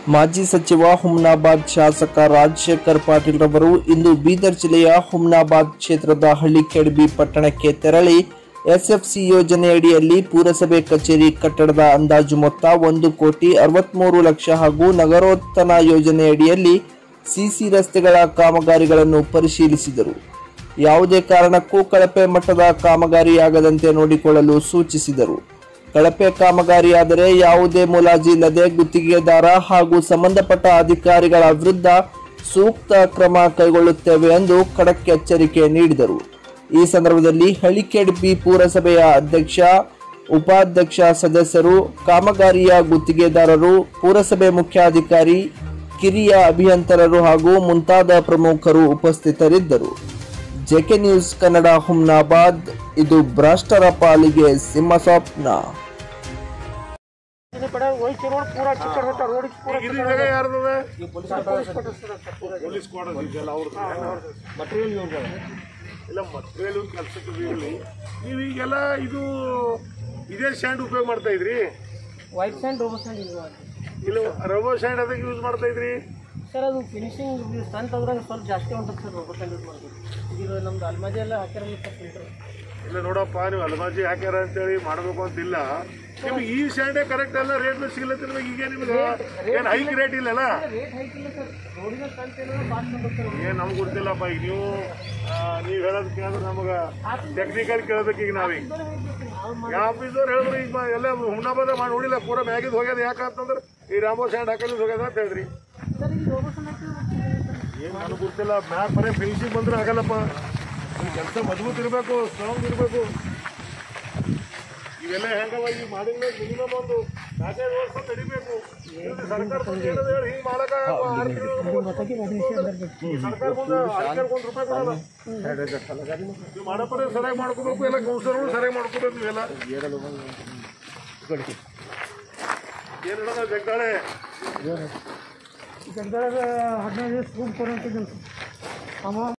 ಮಾಜಿ ಸಚಿವ ಹುಮ್ನಾಬಾದ್ ಶಾಸಕ ರಾಜಶೇಖರ್ ಪಾಟೀಲ್ ರವರು ಇಂದು ಬೀದರ್ ಜಿಲ್ಲೆಯ ಹುಮ್ನಾಬಾದ್ ಕ್ಷೇತ್ರದ ಹಳ್ಳಿಕೆಡಬಿ ಪಟ್ಟಣಕ್ಕೆ ತೆರಳಿ ಎಸ್ಎಫ್ಸಿ ಯೋಜನೆಯಡಿಯಲ್ಲಿ ಪುರಸಭೆ ಕಚೇರಿ ಕಟ್ಟಡದ ಅಂದಾಜು ಮೊತ್ತ ಒಂದು ಕೋಟಿ ಅರವತ್ಮೂರು ಲಕ್ಷ ಹಾಗೂ ನಗರೋತ್ಥಾನ ಯೋಜನೆಯಡಿಯಲ್ಲಿ ಸಿಸಿ ರಸ್ತೆಗಳ ಕಾಮಗಾರಿಗಳನ್ನು ಪರಿಶೀಲಿಸಿದರು ಯಾವುದೇ ಕಾರಣಕ್ಕೂ ಕಳಪೆ ಮಟ್ಟದ ಕಾಮಗಾರಿಯಾಗದಂತೆ ನೋಡಿಕೊಳ್ಳಲು ಸೂಚಿಸಿದರು ಕಳಪೆ ಕಾಮಗಾರಿಯಾದರೆ ಯಾವುದೇ ಮುಲಾಜಿ ಇಲ್ಲದೆ ಗುತ್ತಿಗೆದಾರ ಹಾಗೂ ಸಂಬಂಧಪಟ್ಟ ಅಧಿಕಾರಿಗಳ ವಿರುದ್ಧ ಸೂಕ್ತ ಕ್ರಮ ಕೈಗೊಳ್ಳುತ್ತೇವೆ ಎಂದು ಖಡಕ್ ಎಚ್ಚರಿಕೆ ನೀಡಿದರು ಈ ಸಂದರ್ಭದಲ್ಲಿ ಹಳಿಕೆಡ್ಬಿ ಪುರಸಭೆಯ ಅಧ್ಯಕ್ಷ ಉಪಾಧ್ಯಕ್ಷ ಸದಸ್ಯರು ಕಾಮಗಾರಿಯ ಗುತ್ತಿಗೆದಾರರು ಪುರಸಭೆ ಮುಖ್ಯಾಧಿಕಾರಿ ಕಿರಿಯ ಅಭಿಯಂತರರು ಹಾಗೂ ಮುಂತಾದ ಪ್ರಮುಖರು ಉಪಸ್ಥಿತರಿದ್ದರು ಜೆಕೆ ನ್ಯೂಸ್ ಕನ್ನಡ ಹುಮ್ನಾಬಾದ್ ಇದು ಭ್ರಷ್ಟರ ಪಾಲಿಗೆ ಸಿಂಹ ಸ್ವಪ್ನ ಇದು ಕಡೆ ವೈಟ್ ರೋಡ್ ಪೂರಾ ಚಿಕ್ಕ ಹೊಟ್ಟ ರೋಡ್ ಪೂರಾ ಇದು ಜಾಗ ಯಾರ್ದದ ಪೂರಾ ಪೊಲೀಸ್ ಕ್ವಾರ್ಟರ್ಸ್ ಇದೆಯಲ್ಲ ಅವ್ರದ್ದು ಮಟೀರಿಯಲ್ ಇಲ್ಲ ಮಟ್ರೇಲು ಕೆಲಸಕ್ಕೆ ಇರಲಿ ನೀವು ಈಗೆಲ್ಲ ಇದು ಇದೇ ಸ್ಟ್ಯಾಂಡ್ ಉಪಯೋಗ ಮಾಡ್ತಾ ಇದ್ರಿ ವೈಟ್ ಸ್ಯಾಂಡ್ ರೋಬೋ ಸ್ಯಾಂಡ್ ಇದು ಇಲ್ಲ ರಬೋ ಸ್ಟ್ಯಾಂಡ್ ಅದಕ್ಕೆ ಯೂಸ್ ಮಾಡ್ತಾ ಇದ್ರಿ ಸರ್ ಅದು ಫಿನಿಶಿಂಗ್ ಸ್ಟ್ರೆಂತ್ ಅದ್ರಾಗ ಸ್ವಲ್ಪ ಜಾಸ್ತಿ ఉంటుంది ಸರ್ ರೋಬೋ ಸ್ಯಾಂಡ್ ಯೂಸ್ ಮಾಡ್ತೀವಿ ಇದು ನಮ್ದು ಅಲ್ಮಾಜಿ ಎಲ್ಲ ಹಾಕಿರಲ್ಲ ಸರ್ ಫಿಲ್ಟರ್ ಇಲ್ಲ ನೋಡಪ್ಪ ನೀವು ಅಲ್ಮಾಜಿ ಹಾಕ್ಯಾರ ಅಂತೇಳಿ ಮಾಡಬೇಕು ಅಂತಿಲ್ಲ ನಿಮ್ಗೆ ಈ ಸ್ಟ್ಯಾಂಡೇ ಕರೆಕ್ಟ್ ಅಲ್ಲ ರೇಟ್ ಸಿಗ್ಲತ್ತಿಲ್ಲ ಈಗ ನಿಮ್ಗೆ ಏನು ಹೈಕ್ ರೇಟ್ ಇಲ್ಲಲ್ಲ ರೇಟ್ ಹೈಕ್ ಇಲ್ಲ ಸರ್ ರೋಡಿನ ಸ್ಟ್ರೆಂತ್ ಏನೋ ಫಾಸ್ಟ್ ಬರುತ್ತೆ ಏನು ನಮ್ಗೆ ಗೊತ್ತಿಲ್ಲಪ್ಪ ಈಗ ನೀವು ನೀವು ಹೇಳೋದು ಕೇಳಿದ್ರೆ ನಮಗೆ ಟೆಕ್ನಿಕಲ್ ಕೇಳ್ಬೇಕು ಈಗ ನಾವೀಗ ಯಾವ ಆಫೀಸವ್ರು ಹೇಳಿದ್ರು ಈಗ ಮ- ಎಲ್ಲ ಹುಮ್ನಾಬಾದ ಮಾಡಿ ನೋಡಿಲ್ಲ ಪೂರ ಮ್ಯಾಗಿದ್ ಹೋಗ್ಯದ ಯಾಕಂತಂದ್ರೆ ಈ ರಾಮೋ ಸ್ಟ್ಯಾಂಡ್ ಹಾಕಲು ಹೋಗ್ಯದ ಅಂತ ಹೇಳ್ರಿ ಸರ್ ಇದು ರೋಬೋ ಸ್ಯಾಂಡ್ ಹಾಕಿದ್ರೆ ಏನು ನನಗೆ ಗೊತ್ತಿಲ್ಲ ಮ್ಯಾಕ್ ಬರೀ ಫಿನಿಶಿಂಗ್ ಬಂದ್ರೆ ಆಗಲ್ಲಪ್ಪ ಕೆಲಸ ಮಜಬೂತ್ ಇರಬೇಕು ಸ್ಟ್ರಾಂಗ್ ಇರಬೇಕು ಇವೆಲ್ಲ ಹೆಂಗವ ಈಗ ಮಾಡಿದ ಮಿನಿಮಮ್ ಒಂದು ನಾಲ್ಕೈದು ವರ್ಷ ತಡಿಬೇಕು ಇಲ್ಲಾಂದ್ರೆ ಸರ್ಕಾರ ಬಂದು ಹೇಳೋದು ಹೇಳಿ ಹಿಂಗೆ ಮಾಡಕ ಆರು ತಿಂಗಳು ಈ ಸರ್ಕಾರ ಬಂದು ಅಧಿಕಾರಕ್ಕೆ ಒಂದು ರೂಪಾಯಿ ಕೊಡಲ್ಲ ನೀವು ಮಾಡಪ್ಪ ಸರಿಯಾಗಿ ಮಾಡ್ಕೋಬೇಕು ಎಲ್ಲ ಕೌನ್ಸಿಲರ್ಗಳು ಸರಿಯಾಗಿ ಮಾಡ್ಕೋಬೇಕು ನೀವೆಲ್ಲ ಏನು ಹೇಳೋಣ ಜಗ್ಗಾಳೆ ಹದಿನೈದು ದಿವಸ ರೂಮ್ ಕೊರಂತಿದ್ದೀನಿ ಅಮ್ಮ